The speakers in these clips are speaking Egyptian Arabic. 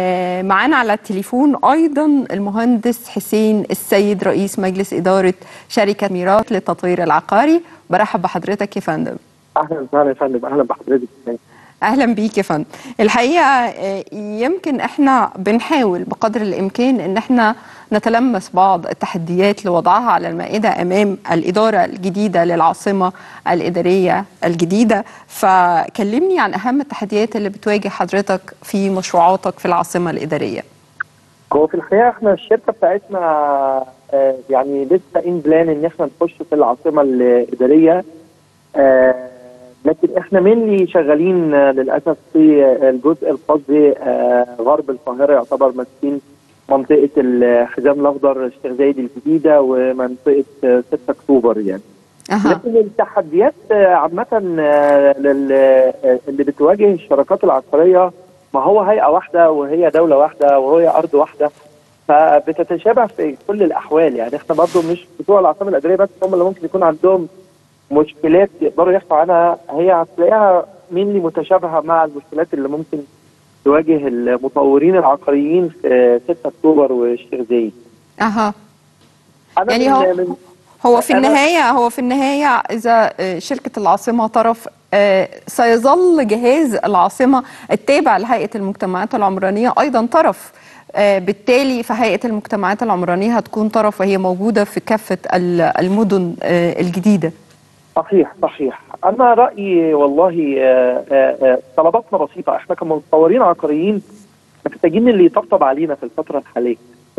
معانا على التليفون ايضا المهندس حسين السيد رئيس مجلس اداره شركه ميراث للتطوير العقاري برحب بحضرتك يا فندم اهلا وسهلا يا فندم اهلا بحضرتك اهلا بيك يا فندم الحقيقه يمكن احنا بنحاول بقدر الامكان ان احنا نتلمس بعض التحديات لوضعها على المائده امام الاداره الجديده للعاصمه الاداريه الجديده فكلمني عن اهم التحديات اللي بتواجه حضرتك في مشروعاتك في العاصمه الاداريه هو في الحقيقه احنا الشركه بتاعتنا آه يعني لسه ان بلان ان احنا نخش في العاصمه الاداريه آه لكن احنا مينلي شغالين آه للاسف في الجزء الخاص بغرب القاهره يعتبر ماسكين منطقه الحزام الاخضر الشيخ زايد الجديده ومنطقه 6 اكتوبر يعني. أه. لكن التحديات عامه اللي بتواجه الشراكات العقاريه ما هو هيئه واحده وهي دوله واحده وهي ارض واحده فبتتشابه في كل الاحوال يعني احنا برضه مش بتوع العاصمه الاداريه بس هم اللي ممكن يكون عندهم مشكلات يقدروا يحكوا عنها هي هتلاقيها مينلي متشابهه مع المشكلات اللي ممكن تواجه المطورين العقاريين في 6 اكتوبر والشيخ زايد. اها يعني هو من هو في النهايه هو في النهايه اذا شركه العاصمه طرف سيظل جهاز العاصمه التابع لهيئه المجتمعات العمرانيه ايضا طرف بالتالي فهيئه المجتمعات العمرانيه هتكون طرف وهي موجوده في كافه المدن الجديده. صحيح صحيح انا رايي والله طلباتنا بسيطه احنا كمطورين عقاريين محتاجين اللي يطبطب علينا في الفتره الحاليه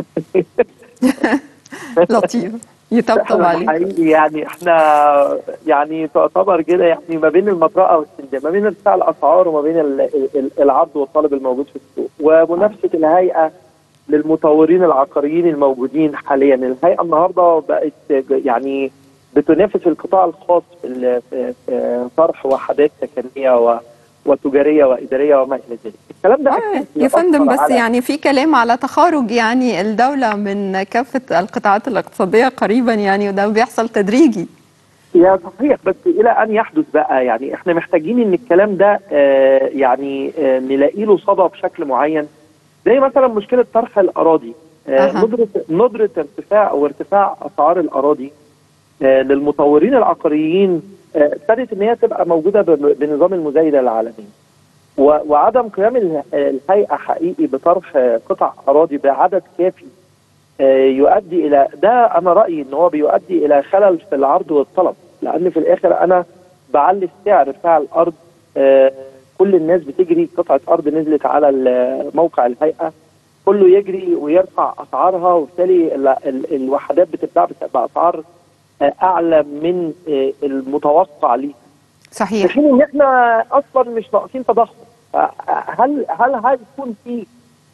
لطيف يطبطب علينا يعني احنا يعني تعتبر كده يعني ما بين المطرقه والسندان ما بين ارتفاع الاسعار وما بين العرض والطلب الموجود في السوق ومنافسه الهيئه للمطورين العقاريين الموجودين حاليا الهيئه النهارده بقت يعني بتنافس القطاع الخاص في طرح وحدات سكنيه وتجاريه واداريه وما الى ذلك. الكلام ده آه يا فندم بس يعني في كلام على تخارج يعني الدوله من كافه القطاعات الاقتصاديه قريبا يعني وده بيحصل تدريجي. يا صحيح بس الى ان يحدث بقى يعني احنا محتاجين ان الكلام ده آه يعني آه نلاقي له صدى بشكل معين زي مثلا مشكله طرح الاراضي آه ندره ندره ارتفاع او ارتفاع اسعار الاراضي للمطورين العقاريين ابتدت ان هي تبقى موجوده بنظام المزايده العالمي وعدم قيام الهيئه حقيقي بطرح قطع اراضي بعدد كافي يؤدي الى ده انا رايي ان هو بيؤدي الى خلل في العرض والطلب لان في الاخر انا بعلي السعر بتاع الارض كل الناس بتجري قطعه ارض نزلت على موقع الهيئه كله يجري ويرفع اسعارها وبالتالي الوحدات بتتباع باسعار اعلى من المتوقع ليه صحيح في ان احنا اصلا مش ناقصين تضخم هل هل هيكون في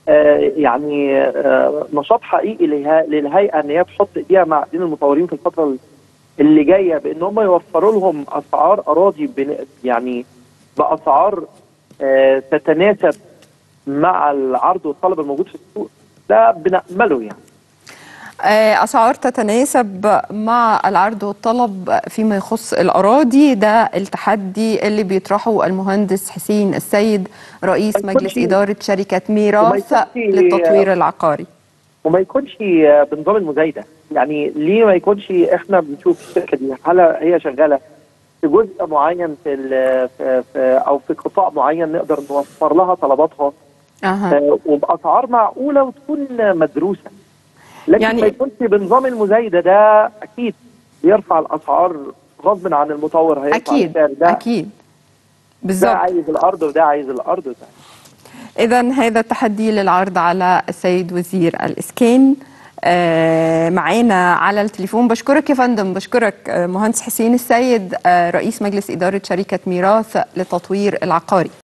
يعني نشاط حقيقي للهيئه ان هي تحط ايديها مع دين المطورين في الفتره اللي جايه بان هم يوفروا لهم اسعار اراضي يعني باسعار تتناسب مع العرض والطلب الموجود في السوق ده بنامله يعني أسعار تتناسب مع العرض والطلب فيما يخص الأراضي ده التحدي اللي بيطرحه المهندس حسين السيد رئيس مجلس إدارة شركة ميراث للتطوير العقاري وما يكونش بنظام المزايدة يعني ليه ما يكونش احنا بنشوف الشركة دي هل هي شغالة في جزء معين في, في, في أو في قطاع معين نقدر نوفر لها طلباتها أه. وبأسعار معقولة وتكون مدروسة لكن يعني ما يكونش بنظام المزايده ده اكيد بيرفع الاسعار غصب عن المطور هيرفع اكيد السعر ده اكيد بالظبط ده عايز الارض وده عايز الارض وده اذا هذا التحدي للعرض على السيد وزير الاسكان آه معانا على التليفون بشكرك يا فندم بشكرك آه مهندس حسين السيد آه رئيس مجلس اداره شركه ميراث للتطوير العقاري